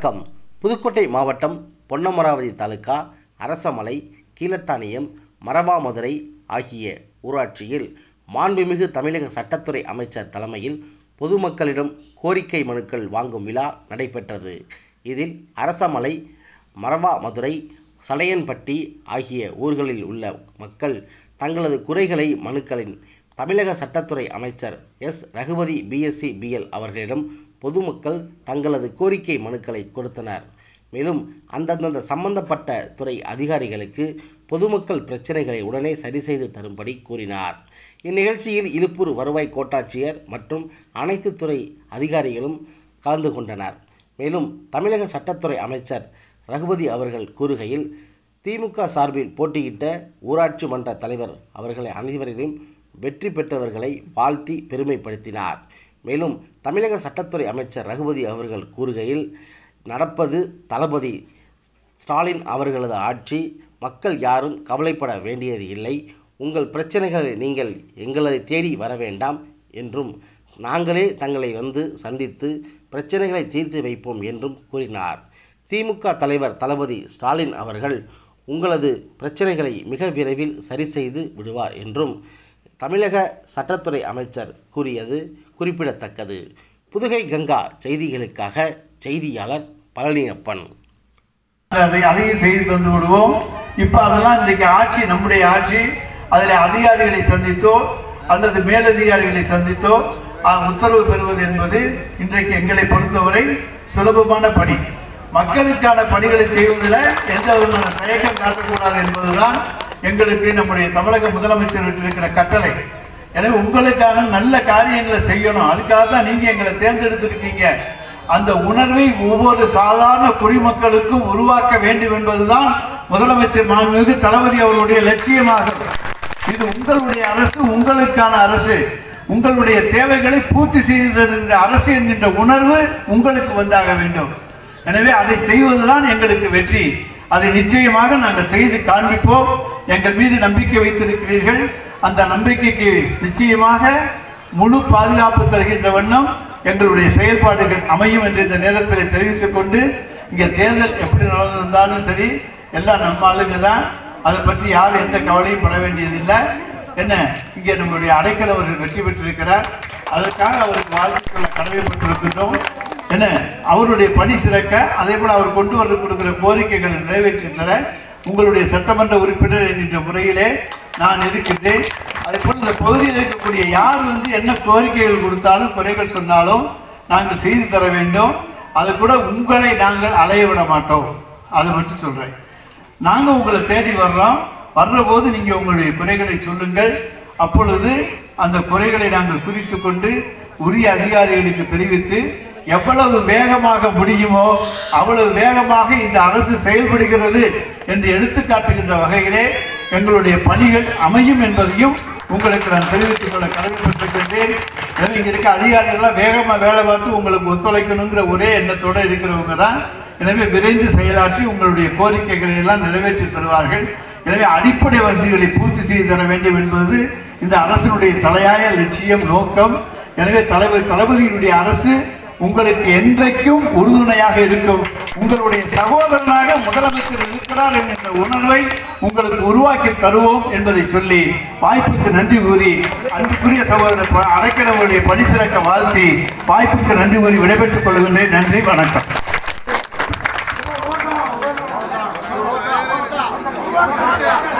வணக்கம் புதுக்கோட்டை மாவட்டம் பொன்னமராவதி தாலுகா அரசமலை கீழத்தானியம் மரவாமதுரை ஆகிய ஊராட்சியில் மாண்புமிகு தமிழக சட்டத்துறை அமைச்சர் தலைமையில் பொதுமக்களிடம் கோரிக்கை மனுக்கள் வாங்கும் விழா நடைபெற்றது இதில் அரசமலை மரவாமதுரை சடையன்பட்டி ஆகிய ஊர்களில் உள்ள மக்கள் தங்களது குறைகளை மனுக்களின் தமிழக சட்டத்துறை அமைச்சர் எஸ் ரகுபதி பிஎஸ்சி பிஎல் அவர்களிடம் பொதுமக்கள் தங்களது கோரிக்கை மனுக்களை கொடுத்தனர் மேலும் அந்தந்த சம்பந்தப்பட்ட துறை அதிகாரிகளுக்கு பொதுமக்கள் பிரச்சனைகளை உடனே சரி செய்து தரும்படி கூறினார் இந்நிகழ்ச்சியில் இலுப்பூர் வருவாய் கோட்டாட்சியர் மற்றும் அனைத்து துறை அதிகாரிகளும் கலந்து கொண்டனர் மேலும் தமிழக சட்டத்துறை அமைச்சர் ரகுபதி அவர்கள் கூறுகையில் திமுக சார்பில் போட்டியிட்ட ஊராட்சி மன்ற தலைவர் அவர்களை அனைவரையும் வெற்றி பெற்றவர்களை வாழ்த்தி பெருமைப்படுத்தினார் மேலும் தமிழக சட்டத்துறை அமைச்சர் ரகுபதி அவர்கள் கூறுகையில் நடப்பது தளபதி ஸ்டாலின் அவர்களது ஆட்சி மக்கள் யாரும் கவலைப்பட வேண்டியது இல்லை உங்கள் பிரச்சனைகளை நீங்கள் எங்களை தேடி வர வேண்டாம் என்றும் நாங்களே தங்களை வந்து சந்தித்து பிரச்சனைகளை தீர்த்து வைப்போம் என்றும் கூறினார் திமுக தலைவர் தளபதி ஸ்டாலின் அவர்கள் உங்களது பிரச்சனைகளை மிக விரைவில் சரி செய்து விடுவார் என்றும் தமிழக சட்டத்துறை அமைச்சர் கூறியது குறிப்பிடத்தக்கது புதுகை கங்கா செய்திகளுக்காக செய்தியாளர் பழனியப்பன் அதை அதையும் செய்து தந்து விடுவோம் இப்போ அதெல்லாம் இன்றைக்கு ஆட்சி நம்முடைய ஆட்சி அதில் அதிகாரிகளை சந்தித்தோ அல்லது மேலதிகாரிகளை சந்தித்தோ அஹ், உத்தரவு பெறுவது என்பது இன்றைக்கு எங்களை பொறுத்தவரை சுலபமான பணி மக்களுக்கான பணிகளை செய்வதில் எந்த விதமான தயக்கம் காட்டக்கூடாது என்பதுதான் எங்களுக்கு நம்முடைய தமிழக முதலமைச்சர் விட்டிருக்கிற கட்டளை எனவே உங்களுக்கான நல்ல காரியங்களை செய்யணும் அதுக்காக தான் நீங்க எங்களை தேர்ந்தெடுத்திருக்கீங்க அந்த உணர்வை ஒவ்வொரு சாதாரண குடிமக்களுக்கும் உருவாக்க வேண்டும் என்பதுதான் முதலமைச்சர் மாண்புமிகு தளபதி அவருடைய லட்சியமாகும் இது உங்களுடைய அரசு உங்களுக்கான அரசு உங்களுடைய தேவைகளை பூர்த்தி செய்து தருகின்ற அரசு என்கின்ற உணர்வு உங்களுக்கு வந்தாக வேண்டும் எனவே அதை செய்வதுதான் எங்களுக்கு வெற்றி அதை நிச்சயமாக நாங்கள் செய்து காண்பிப்போம் எங்கள் மீது நம்பிக்கை வைத்திருக்கிறீர்கள் அந்த நம்பிக்கைக்கு நிச்சயமாக முழு பாதுகாப்பு தருகின்ற வண்ணம் எங்களுடைய செயல்பாடுகள் அமையும் என்று இந்த நேரத்தில் தெரிவித்துக் கொண்டு இங்கே தேர்தல் எப்படி நடந்திருந்தாலும் சரி எல்லாம் நம்ம ஆளுங்க தான் அதை பற்றி யாரும் எந்த கவலையும் பட வேண்டியதில்லை என்ன இங்கே நம்முடைய அடைக்கலவர்கள் வெற்றி பெற்றிருக்கிறார் அதற்காக அவருக்கு வாழ்த்துக்களை கடமைப்பட்டிருக்கின்றோம் என்ன அவருடைய பணி சிறக்க அதே போல அவர் கொண்டு வந்து கொடுக்கிற கோரிக்கைகளை நிறைவேற்றி தர உங்களுடைய சட்டமன்ற உறுப்பினர் என்கின்ற முறையிலே நான் இருக்கின்றேன் அதே போல இந்த பகுதியில் இருக்கக்கூடிய யார் வந்து என்ன கோரிக்கைகள் கொடுத்தாலும் குறைகள் சொன்னாலும் நாங்கள் செய்து தர வேண்டும் அது கூட உங்களை நாங்கள் அலைய விட மாட்டோம் அதை மட்டும் சொல்றேன் நாங்க உங்களை தேடி வர்றோம் வர்ற போது நீங்க உங்களுடைய குறைகளை சொல்லுங்கள் அப்பொழுது அந்த குறைகளை நாங்கள் குறித்து கொண்டு உரிய அதிகாரிகளுக்கு தெரிவித்து எவ்வளவு வேகமாக முடியுமோ அவ்வளவு வேகமாக இந்த அரசு செயல்படுகிறது என்று எடுத்துக்காட்டுகின்ற வகையிலே எங்களுடைய பணிகள் அமையும் என்பதையும் உங்களுக்கு நான் தெரிவித்துக் கொள்ள கடமைப்பட்டிருக்கின்றேன் எனவே இங்க இருக்க அதிகாரிகள்லாம் வேகமா வேலை பார்த்து உங்களுக்கு ஒத்துழைக்கணுங்கிற ஒரே எண்ணத்தோட இருக்கிறவங்க தான் எனவே விரைந்து செயலாற்றி உங்களுடைய கோரிக்கைகளை எல்லாம் நிறைவேற்றி தருவார்கள் எனவே அடிப்படை வசதிகளை பூர்த்தி செய்து தர வேண்டும் என்பது இந்த அரசினுடைய தலையாய லட்சியம் நோக்கம் எனவே தலைவர் தளபதியினுடைய அரசு உங்களுக்கு என்றைக்கும் உறுதுணையாக இருக்கும் உங்களுடைய சகோதரனாக முதலமைச்சர் இருக்கிறார் என்கின்ற உணர்வை உங்களுக்கு உருவாக்கி தருவோம் என்பதை சொல்லி வாய்ப்புக்கு நன்றி கூறி அன்புக்குரிய சகோதரர் ப- அடைக்கலவர்களுடைய பணி சிறக்க வாழ்த்தி வாய்ப்புக்கு நன்றி கூறி விடைபெற்றுக் கொள்கின்றேன் நன்றி வணக்கம் Vamos,